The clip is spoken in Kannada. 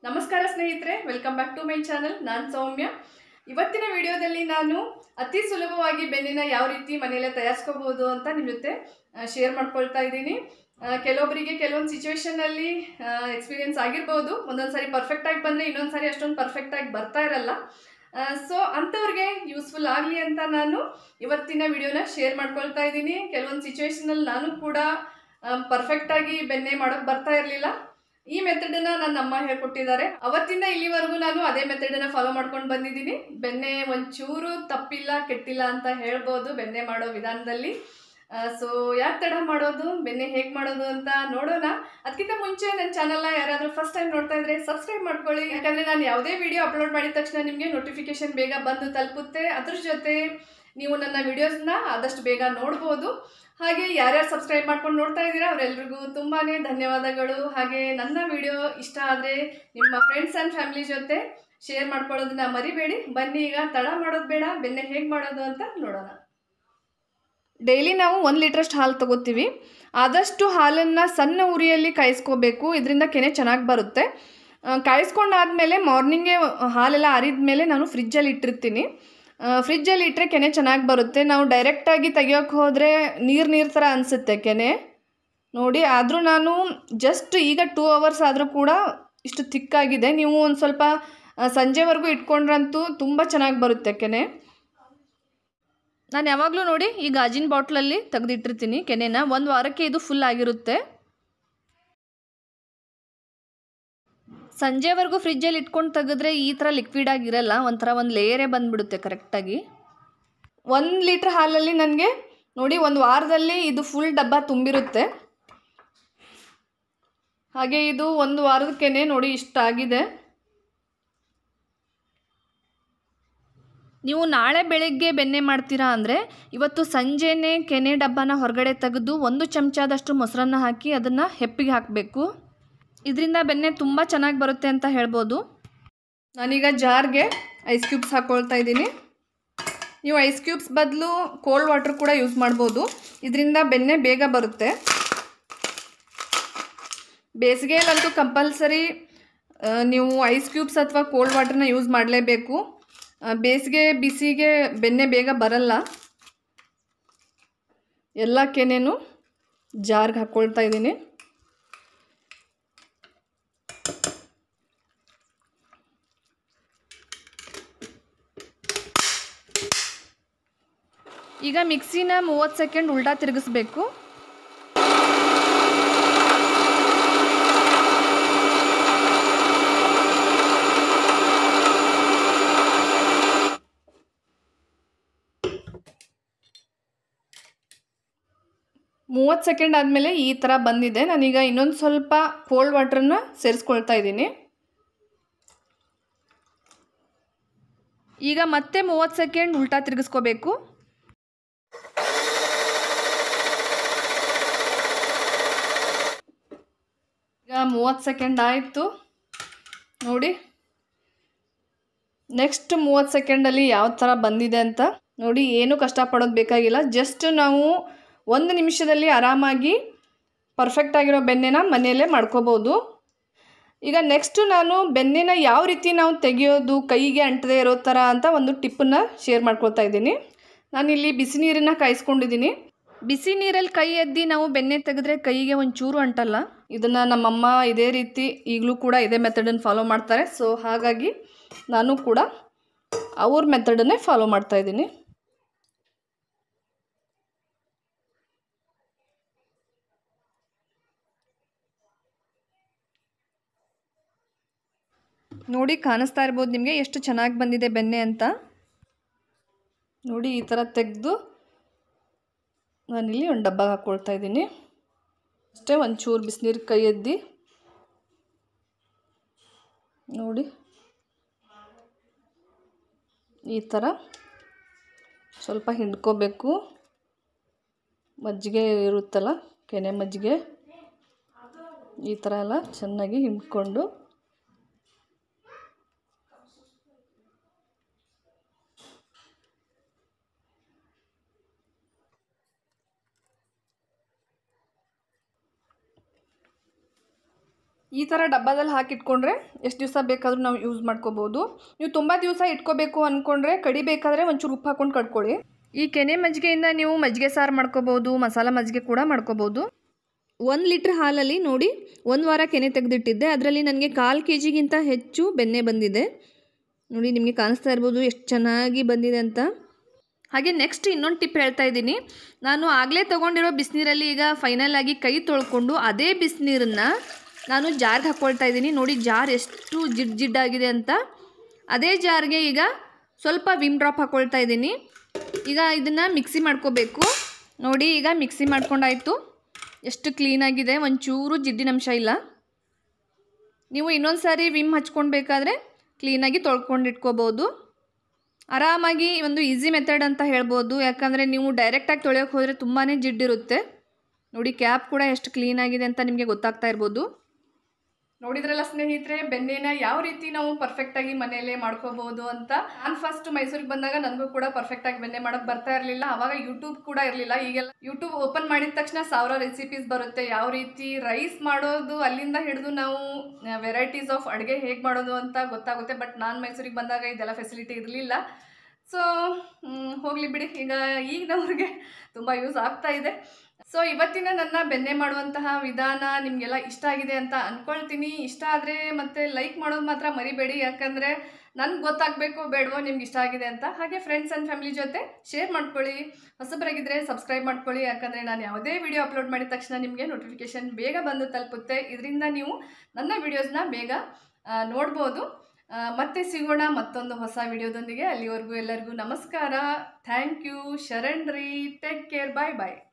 ನಮಸ್ಕಾರ ಸ್ನೇಹಿತರೆ welcome back to my channel ನಾನು ಸೌಮ್ಯ ಇವತ್ತಿನ ವಿಡಿಯೋದಲ್ಲಿ ನಾನು ಅತಿ ಸುಲಭವಾಗಿ ಬೆನ್ನಿನ ಯಾವ ರೀತಿ ಮನೆಯಲ್ಲೇ ತಯಾರಿಸ್ಕೋಬಹುದು ಅಂತ ನಿಮ್ಮ ಜೊತೆ ಶೇರ್ ಮಾಡ್ಕೊಳ್ತಾ ಇದ್ದೀನಿ ಆ, ಕೆಲವೊಬ್ಬರಿಗೆ ಕೆಲವೊಂದು ಸಿಚುವೇಶನಲ್ಲಿ ಎಕ್ಸ್ಪೀರಿಯನ್ಸ್ ಆಗಿರ್ಬೋದು ಒಂದೊಂದು ಸಾರಿ ಪರ್ಫೆಕ್ಟಾಗಿ ಬಂದರೆ ಇನ್ನೊಂದು ಸಾರಿ ಅಷ್ಟೊಂದು ಪರ್ಫೆಕ್ಟಾಗಿ ಬರ್ತಾ ಇರಲ್ಲ ಸೊ ಅಂಥವ್ರಿಗೆ ಯೂಸ್ಫುಲ್ ಆಗಲಿ ಅಂತ ನಾನು ಇವತ್ತಿನ ವಿಡಿಯೋನ ಶೇರ್ ಮಾಡ್ಕೊಳ್ತಾ ಇದ್ದೀನಿ ಕೆಲವೊಂದು ಸಿಚುವೇಶನಲ್ಲಿ ನಾನು ಕೂಡ ಪರ್ಫೆಕ್ಟಾಗಿ ಬೆನ್ನೆ ಮಾಡೋಕ್ಕೆ ಬರ್ತಾ ಇರಲಿಲ್ಲ ಈ ಮೆಥಡನ್ನ ನನ್ನ ಅಮ್ಮ ಹೇಳ್ಕೊಟ್ಟಿದ್ದಾರೆ ಅವತ್ತಿಂದ ಇಲ್ಲಿವರೆಗೂ ನಾನು ಅದೇ ಮೆಥಡನ್ನ ಫಾಲೋ ಮಾಡ್ಕೊಂಡು ಬಂದಿದ್ದೀನಿ ಬೆನ್ನೆ ಒಂಚೂರು ತಪ್ಪಿಲ್ಲ ಕೆಟ್ಟಿಲ್ಲ ಅಂತ ಹೇಳ್ಬೋದು ಬೆನ್ನೆ ಮಾಡೋ ವಿಧಾನದಲ್ಲಿ ಸೊ ಯಾಕೆ ತಡ ಮಾಡೋದು ಬೆನ್ನೆ ಹೇಗೆ ಮಾಡೋದು ಅಂತ ನೋಡೋಣ ಅದಕ್ಕಿಂತ ಮುಂಚೆ ನನ್ನ ಚಾನಲ್ನ ಯಾರಾದರೂ ಫಸ್ಟ್ ಟೈಮ್ ನೋಡ್ತಾ ಇದ್ರೆ ಸಬ್ಸ್ಕ್ರೈಬ್ ಮಾಡ್ಕೊಳ್ಳಿ ಯಾಕಂದರೆ ನಾನು ಯಾವುದೇ ವಿಡಿಯೋ ಅಪ್ಲೋಡ್ ಮಾಡಿದ ತಕ್ಷಣ ನಿಮಗೆ ನೋಟಿಫಿಕೇಶನ್ ಬೇಗ ಬಂದು ತಲುಪುತ್ತೆ ಅದ್ರ ಜೊತೆ ನೀವು ನನ್ನ ವಿಡಿಯೋಸ್ನ ಆದಷ್ಟು ಬೇಗ ನೋಡ್ಬೋದು ಹಾಗೆ ಯಾರ್ಯಾರು ಸಬ್ಸ್ಕ್ರೈಬ್ ಮಾಡ್ಕೊಂಡು ನೋಡ್ತಾ ಇದ್ದೀರಾ ಅವರೆಲ್ರಿಗೂ ತುಂಬಾ ಧನ್ಯವಾದಗಳು ಹಾಗೆ ನನ್ನ ವಿಡಿಯೋ ಇಷ್ಟ ಆದರೆ ನಿಮ್ಮ ಫ್ರೆಂಡ್ಸ್ ಆ್ಯಂಡ್ ಫ್ಯಾಮಿಲಿ ಜೊತೆ ಶೇರ್ ಮಾಡ್ಕೊಳ್ಳೋದನ್ನ ಮರಿಬೇಡಿ ಬನ್ನಿ ಈಗ ತಡ ಮಾಡೋದು ಬೇಡ ಬೆನ್ನೆ ಹೇಗೆ ಮಾಡೋದು ಅಂತ ನೋಡೋಣ ಡೈಲಿ ನಾವು ಒಂದು ಲೀಟ್ರಷ್ಟು ಹಾಲು ತಗೋತೀವಿ ಆದಷ್ಟು ಹಾಲನ್ನು ಸಣ್ಣ ಉರಿಯಲ್ಲಿ ಕಾಯಿಸ್ಕೋಬೇಕು ಇದರಿಂದ ಕೆನೆ ಚೆನ್ನಾಗಿ ಬರುತ್ತೆ ಆ, ಕಾಯಿಸ್ಕೊಂಡಾದ್ಮೇಲೆ ಮಾರ್ನಿಂಗೇ ಹಾಲೆಲ್ಲ ಆರಿದ ಮೇಲೆ ನಾನು ಫ್ರಿಜ್ಜಲ್ಲಿ ಇಟ್ಟಿರ್ತೀನಿ ಫ್ರಿಜ್ಜಲ್ಲಿ ಇಟ್ಟರೆ ಕೆನೆ ಚೆನ್ನಾಗಿ ಬರುತ್ತೆ ನಾವು ಡೈರೆಕ್ಟಾಗಿ ತೆಗಿಯೋಕೆ ಹೋದರೆ ನೀರು ನೀರು ಥರ ಅನಿಸುತ್ತೆ ಕೆನೆ ನೋಡಿ ಆದರೂ ನಾನು ಜಸ್ಟ್ ಈಗ ಟೂ ಅವರ್ಸ್ ಆದರೂ ಕೂಡ ಇಷ್ಟು ತಿಕ್ಕಾಗಿದೆ ನೀವು ಒಂದು ಸ್ವಲ್ಪ ಆ, ಸಂಜೆವರೆಗೂ ಇಟ್ಕೊಂಡ್ರಂತೂ ತುಂಬ ಚೆನ್ನಾಗಿ ಬರುತ್ತೆ ಕೆನೆ ನಾನು ಯಾವಾಗಲೂ ನೋಡಿ ಈ ಗಾಜಿನ ಬಾಟ್ಲಲ್ಲಿ ತೆಗೆದಿಟ್ಟಿರ್ತೀನಿ ಕೆನೆನ ಒಂದು ವಾರಕ್ಕೆ ಇದು ಫುಲ್ ಆಗಿರುತ್ತೆ ಸಂಜೆವರೆಗೂ ಫ್ರಿಜ್ಜಲ್ಲಿ ಇಟ್ಕೊಂಡು ತೆಗೆದ್ರೆ ಈ ಥರ ಲಿಕ್ವಿಡ್ ಆಗಿರಲ್ಲ ಒಂಥರ ಒಂದು ಲೇಯರೇ ಬಂದುಬಿಡುತ್ತೆ ಕರೆಕ್ಟಾಗಿ ಒಂದು ಲೀಟ್ರ್ ಹಾಲಲ್ಲಿ ನನಗೆ ನೋಡಿ ಒಂದು ವಾರದಲ್ಲಿ ಇದು ಫುಲ್ ಡಬ್ಬ ತುಂಬಿರುತ್ತೆ ಹಾಗೆ ಇದು ಒಂದು ವಾರದಕ್ಕೇನೆ ನೋಡಿ ಇಷ್ಟಾಗಿದೆ ನೀವು ನಾಳೆ ಬೆಳಗ್ಗೆ ಬೆಣ್ಣೆ ಮಾಡ್ತೀರಾ ಅಂದರೆ ಇವತ್ತು ಸಂಜೆನೇ ಕೆನೆ ಡಬ್ಬನ ಹೊರಗಡೆ ತೆಗೆದು ಒಂದು ಚಮಚದಷ್ಟು ಮೊಸರನ್ನ ಹಾಕಿ ಅದನ್ನು ಹೆಪ್ಪಿಗೆ ಹಾಕಬೇಕು ಇದರಿಂದ ಬೆಣ್ಣೆ ತುಂಬ ಚೆನ್ನಾಗಿ ಬರುತ್ತೆ ಅಂತ ಹೇಳ್ಬೋದು ನಾನೀಗ ಜಾರ್ಗೆ ಐಸ್ ಕ್ಯೂಬ್ಸ್ ಹಾಕ್ಕೊಳ್ತಾ ಇದ್ದೀನಿ ನೀವು ಐಸ್ ಕ್ಯೂಬ್ಸ್ ಬದಲು ಕೋಲ್ಡ್ ವಾಟರ್ ಕೂಡ ಯೂಸ್ ಮಾಡ್ಬೋದು ಇದರಿಂದ ಬೆಣ್ಣೆ ಬೇಗ ಬರುತ್ತೆ ಬೇಸಿಗೆಯಲ್ಲಂತೂ ಕಂಪಲ್ಸರಿ ನೀವು ಐಸ್ ಕ್ಯೂಬ್ಸ್ ಅಥವಾ ಕೋಲ್ಡ್ ವಾಟರ್ನ ಯೂಸ್ ಮಾಡಲೇಬೇಕು ಆ, ಬೇಸಿಗೆ ಬಿಸಿಗೆ ಬೆಣ್ಣೆ ಬೇಗ ಬರಲ್ಲ ಎಲ್ಲ ಕೆನೆನೂ ಜಾರ್ಗೆ ಹಾಕ್ಕೊಳ್ತಾ ಇದ್ದೀನಿ ಈಗ ಮಿಕ್ಸಿನ ಮೂವತ್ತು ಸೆಕೆಂಡ್ ಉಲ್ಟಾ ತಿರುಗಿಸ್ಬೇಕು ಮೂವತ್ತು ಸೆಕೆಂಡ್ ಆದಮೇಲೆ ಈ ಥರ ಬಂದಿದೆ ನಾನೀಗ ಇನ್ನೊಂದು ಸ್ವಲ್ಪ ಕೋಲ್ಡ್ ವಾಟ್ರನ್ನ ಸೇರಿಸ್ಕೊಳ್ತಾ ಇದ್ದೀನಿ ಈಗ ಮತ್ತೆ ಮೂವತ್ತು ಸೆಕೆಂಡ್ ಉಲ್ಟಾ ತಿರುಗಿಸ್ಕೋಬೇಕು ಈಗ ಮೂವತ್ತು ಸೆಕೆಂಡ್ ಆಯಿತು ನೋಡಿ ನೆಕ್ಸ್ಟ್ ಮೂವತ್ತು ಸೆಕೆಂಡಲ್ಲಿ ಯಾವ ಥರ ಬಂದಿದೆ ಅಂತ ನೋಡಿ ಏನೂ ಕಷ್ಟಪಡೋದು ಬೇಕಾಗಿಲ್ಲ ಜಸ್ಟ್ ನಾವು ಒಂದು ನಿಮಿಷದಲ್ಲಿ ಆರಾಮಾಗಿ ಪರ್ಫೆಕ್ಟ್ ಆಗಿರೋ ಬೆಣ್ಣೆನ ಮನೆಯಲ್ಲೇ ಮಾಡ್ಕೋಬೋದು ಈಗ ನೆಕ್ಸ್ಟು ನಾನು ಬೆಣ್ಣೆನ ಯಾವ ರೀತಿ ನಾವು ತೆಗೆಯೋದು ಕೈಗೆ ಅಂಟದೇ ಇರೋ ಥರ ಅಂತ ಒಂದು ಟಿಪ್ಪನ್ನು ಶೇರ್ ಮಾಡ್ಕೊಳ್ತಾ ಇದ್ದೀನಿ ನಾನಿಲ್ಲಿ ಬಿಸಿ ನೀರನ್ನು ಕಾಯಿಸ್ಕೊಂಡಿದ್ದೀನಿ ಬಿಸಿ ನೀರಲ್ಲಿ ಕೈ ಎದ್ದಿ ನಾವು ಬೆಣ್ಣೆ ತೆಗೆದ್ರೆ ಕೈಗೆ ಒಂಚೂರು ಅಂಟಲ್ಲ ಇದನ್ನು ನಮ್ಮಮ್ಮ ಇದೇ ರೀತಿ ಈಗಲೂ ಕೂಡ ಇದೇ ಮೆಥಡನ್ನು ಫಾಲೋ ಮಾಡ್ತಾರೆ ಸೊ ಹಾಗಾಗಿ ನಾನು ಕೂಡ ಅವ್ರ ಮೆಥಡನ್ನೇ ಫಾಲೋ ಮಾಡ್ತಾ ಇದ್ದೀನಿ ನೋಡಿ ಕಾಣಿಸ್ತಾ ಇರ್ಬೋದು ನಿಮಗೆ ಎಷ್ಟು ಚೆನ್ನಾಗಿ ಬಂದಿದೆ ಬೆಣ್ಣೆ ಅಂತ ನೋಡಿ ಈ ಥರ ತೆಗೆದು ನಾನಿಲ್ಲಿ ಒಂದು ಡಬ್ಬ ಹಾಕ್ಕೊಳ್ತಾ ಇದ್ದೀನಿ ಅಷ್ಟೇ ಒಂಚೂರು ಬಿಸಿನೀರು ಕೈ ಎದ್ದಿ ನೋಡಿ ಈ ಥರ ಸ್ವಲ್ಪ ಹಿಂಡ್ಕೋಬೇಕು ಮಜ್ಜಿಗೆ ಇರುತ್ತಲ್ಲ ಕೆನೆ ಮಜ್ಜಿಗೆ ಈ ಥರ ಎಲ್ಲ ಚೆನ್ನಾಗಿ ಹಿಂಡ್ಕೊಂಡು ಈ ಥರ ಡಬ್ಬದಲ್ಲಿ ಹಾಕಿಟ್ಕೊಂಡ್ರೆ ಎಷ್ಟು ದಿವಸ ಬೇಕಾದರೂ ನಾವು ಯೂಸ್ ಮಾಡ್ಕೋಬೋದು ನೀವು ತುಂಬ ದಿವಸ ಇಟ್ಕೋಬೇಕು ಅಂದ್ಕೊಂಡ್ರೆ ಕಡಿಬೇಕಾದ್ರೆ ಒಂಚೂರು ಉಪ್ಪು ಹಾಕ್ಕೊಂಡು ಕಡ್ಕೊಳ್ಳಿ ಈ ಕೆನೆ ಮಜ್ಜಿಗೆಯಿಂದ ನೀವು ಮಜ್ಜಿಗೆ ಸಾರು ಮಾಡ್ಕೋಬೋದು ಮಸಾಲ ಮಜ್ಜಿಗೆ ಕೂಡ ಮಾಡ್ಕೋಬೋದು ಒಂದು ಲೀಟ್ರ್ ಹಾಲಲ್ಲಿ ನೋಡಿ ಒಂದು ವಾರ ಕೆನೆ ತೆಗೆದಿಟ್ಟಿದ್ದೆ ಅದರಲ್ಲಿ ನನಗೆ ಕಾಲು ಕೆ ಜಿಗಿಂತ ಹೆಚ್ಚು ಬೆಣ್ಣೆ ಬಂದಿದೆ ನೋಡಿ ನಿಮಗೆ ಕಾಣಿಸ್ತಾ ಇರ್ಬೋದು ಎಷ್ಟು ಚೆನ್ನಾಗಿ ಬಂದಿದೆ ಅಂತ ಹಾಗೆ ನೆಕ್ಸ್ಟ್ ಇನ್ನೊಂದು ಟಿಪ್ ಹೇಳ್ತಾ ಇದ್ದೀನಿ ನಾನು ಆಗಲೇ ತೊಗೊಂಡಿರೋ ಬಿಸಿನೀರಲ್ಲಿ ಈಗ ಫೈನಲ್ ಆಗಿ ಕೈ ತೊಳ್ಕೊಂಡು ಅದೇ ಬಿಸಿನೀರನ್ನು ನಾನು ಜಾರ್ಗೆ ಹಾಕ್ಕೊಳ್ತಾ ಇದ್ದೀನಿ ನೋಡಿ ಜಾರ್ ಎಷ್ಟು ಜಿಡ್ ಜಿಡ್ಡಾಗಿದೆ ಅಂತ ಅದೇ ಜಾರ್ಗೆ ಈಗ ಸ್ವಲ್ಪ ವಿಮ್ ಡ್ರಾಪ್ ಹಾಕ್ಕೊಳ್ತಾ ಇದ್ದೀನಿ ಈಗ ಇದನ್ನು ಮಿಕ್ಸಿ ಮಾಡ್ಕೋಬೇಕು ನೋಡಿ ಈಗ ಮಿಕ್ಸಿ ಮಾಡ್ಕೊಂಡಾಯಿತು ಎಷ್ಟು ಕ್ಲೀನಾಗಿದೆ ಒಂಚೂರು ಜಿಡ್ಡಿನಂಶ ಇಲ್ಲ ನೀವು ಇನ್ನೊಂದು ಸಾರಿ ವಿಮ್ ಹಚ್ಕೊಳ್ಬೇಕಾದ್ರೆ ಕ್ಲೀನಾಗಿ ತೊಳ್ಕೊಂಡು ಇಟ್ಕೋಬೋದು ಆರಾಮಾಗಿ ಒಂದು ಈಸಿ ಮೆಥಡ್ ಅಂತ ಹೇಳ್ಬೋದು ಯಾಕಂದರೆ ನೀವು ಡೈರೆಕ್ಟಾಗಿ ತೊಳೆಯೋಕೆ ಹೋದರೆ ತುಂಬಾ ಜಿಡ್ಡಿರುತ್ತೆ ನೋಡಿ ಕ್ಯಾಪ್ ಕೂಡ ಎಷ್ಟು ಕ್ಲೀನಾಗಿದೆ ಅಂತ ನಿಮಗೆ ಗೊತ್ತಾಗ್ತಾ ಇರ್ಬೋದು ನೋಡಿದ್ರಲ್ಲ ಸ್ನೇಹಿತರೆ ಬೆಣ್ಣೆನ ಯಾವ ರೀತಿ ನಾವು ಪರ್ಫೆಕ್ಟಾಗಿ ಮನೆಯಲ್ಲೇ ಮಾಡ್ಕೋಬಹುದು ಅಂತ ನಾನು ಫಸ್ಟ್ ಮೈಸೂರಿಗೆ ಬಂದಾಗ ನನಗೂ ಕೂಡ ಪರ್ಫೆಕ್ಟಾಗಿ ಬೆಣ್ಣೆ ಮಾಡೋಕೆ ಬರ್ತಾ ಇರಲಿಲ್ಲ ಅವಾಗ ಯೂಟ್ಯೂಬ್ ಕೂಡ ಇರಲಿಲ್ಲ ಈಗೆಲ್ಲ ಯೂಟ್ಯೂಬ್ ಓಪನ್ ಮಾಡಿದ ತಕ್ಷಣ ಸಾವಿರ ರೆಸಿಪೀಸ್ ಬರುತ್ತೆ ಯಾವ ರೀತಿ ರೈಸ್ ಮಾಡೋದು ಅಲ್ಲಿಂದ ಹಿಡಿದು ನಾವು ವೆರೈಟೀಸ್ ಆಫ್ ಅಡುಗೆ ಹೇಗೆ ಮಾಡೋದು ಅಂತ ಗೊತ್ತಾಗುತ್ತೆ ಬಟ್ ನಾನು ಮೈಸೂರಿಗೆ ಬಂದಾಗ ಇದೆಲ್ಲ ಫೆಸಿಲಿಟಿ ಇರಲಿಲ್ಲ ಸೊ ಹೋಗಲಿ ಬಿಡಿ ಈಗ ಈಗಿನವ್ರಿಗೆ ತುಂಬ ಯೂಸ್ ಆಗ್ತಾ ಇದೆ ಸೊ ಇವತ್ತಿನ ನನ್ನ ಬೆಣ್ಣೆ ಮಾಡುವಂತಹ ವಿಧಾನ ನಿಮಗೆಲ್ಲ ಇಷ್ಟ ಆಗಿದೆ ಅಂತ ಅಂದ್ಕೊಳ್ತೀನಿ ಇಷ್ಟ ಆದರೆ ಮತ್ತೆ ಲೈಕ್ ಮಾಡೋದು ಮಾತ್ರ ಮರಿಬೇಡಿ ಯಾಕಂದರೆ ನನಗೆ ಗೊತ್ತಾಗಬೇಕು ಬೇಡವೋ ನಿಮ್ಗೆ ಇಷ್ಟ ಆಗಿದೆ ಅಂತ ಹಾಗೆ ಫ್ರೆಂಡ್ಸ್ ಆ್ಯಂಡ್ ಫ್ಯಾಮಿಲಿ ಜೊತೆ ಶೇರ್ ಮಾಡ್ಕೊಳ್ಳಿ ಹೊಸಬರಾಗಿದ್ದರೆ ಸಬ್ಸ್ಕ್ರೈಬ್ ಮಾಡ್ಕೊಳ್ಳಿ ಯಾಕಂದರೆ ನಾನು ಯಾವುದೇ ವಿಡಿಯೋ ಅಪ್ಲೋಡ್ ಮಾಡಿದ ತಕ್ಷಣ ನಿಮಗೆ ನೋಟಿಫಿಕೇಷನ್ ಬೇಗ ಬಂದು ತಲುಪುತ್ತೆ ಇದರಿಂದ ನೀವು ನನ್ನ ವಿಡಿಯೋಸ್ನ ಬೇಗ ಆ, ನೋಡ್ಬೋದು ಆ, ಮತ್ತೆ ಸಿಗೋಣ ಮತ್ತೊಂದು ಹೊಸ ವಿಡಿಯೋದೊಂದಿಗೆ ಅಲ್ಲಿವರೆಗೂ ಎಲ್ಲರಿಗೂ ನಮಸ್ಕಾರ ಥ್ಯಾಂಕ್ ಯು ಶರಣ್ ರೀ ಟೇಕ್ ಕೇರ್ ಬಾಯ್ ಬಾಯ್